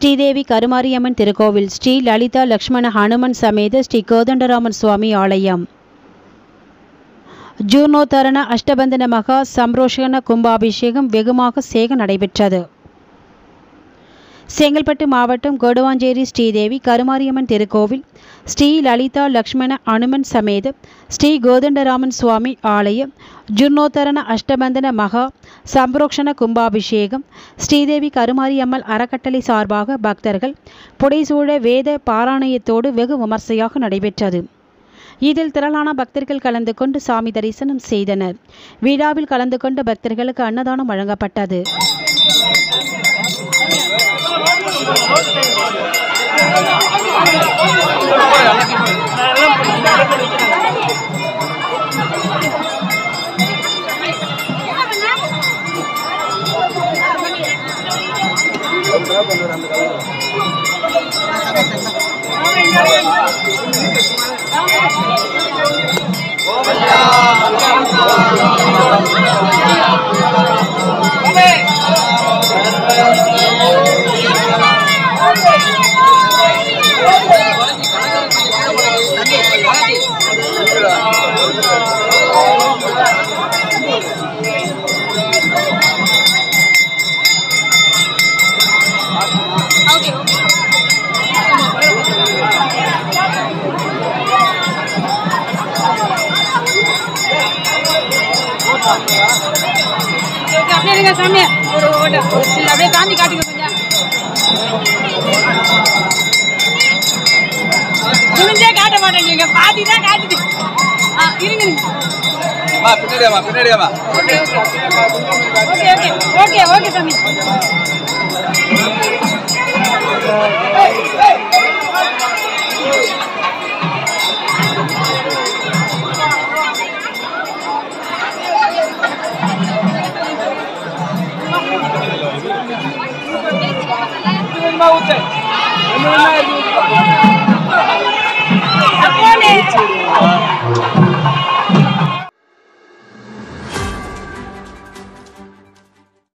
ஸ்ரீதேவி கருமாரியம்மன் திருக்கோவில் ஸ்ரீ லலிதா லக்ஷ்மண ஹனுமன் சமேத ஸ்ரீ கோதண்டராமன் சுவாமி ஆலயம் ஜூர்ணோத்தரண அஷ்டபந்தன மகா சம்ரோஷண கும்பாபிஷேகம் வெகுமாக சேக நடைபெற்றது செங்கல்பட்டு மாவட்டம் கொடுவாஞ்சேரி ஸ்ரீதேவி கருமாரியம்மன் திருக்கோவில் ஸ்ரீ லலிதா லக்ஷ்மண அனுமன் சமேத ஸ்ரீ கோதண்டராமன் சுவாமி ஆலய ஜுர்ணோத்தரண அஷ்டபந்தன மகா சம்பரோக்ஷண கும்பாபிஷேகம் ஸ்ரீதேவி கருமாரியம்மல் அறக்கட்டளை சார்பாக பக்தர்கள் புடைசூழ வேத பாராயணத்தோடு வெகு விமர்சையாக நடைபெற்றது இதில் திரளான பக்தர்கள் கலந்து கொண்டு சாமி தரிசனம் செய்தனர் விழாவில் கலந்து கொண்ட பக்தர்களுக்கு அன்னதானம் வழங்கப்பட்டது அப்படியே இருங்க சாமி ஒரு ஓட்ட ஒரு சில அப்படியே தாண்டி காட்டுங்க கொஞ்சம் குனிஞ்சே காட்ட மாட்டேங்க பாதி தான் காட்டுது ஆ இருங்க இருங்க. அம்மா பின்னாடியாம்மா பின்னாடியாம்மா okay okay okay okay okay சாமி ஊத்து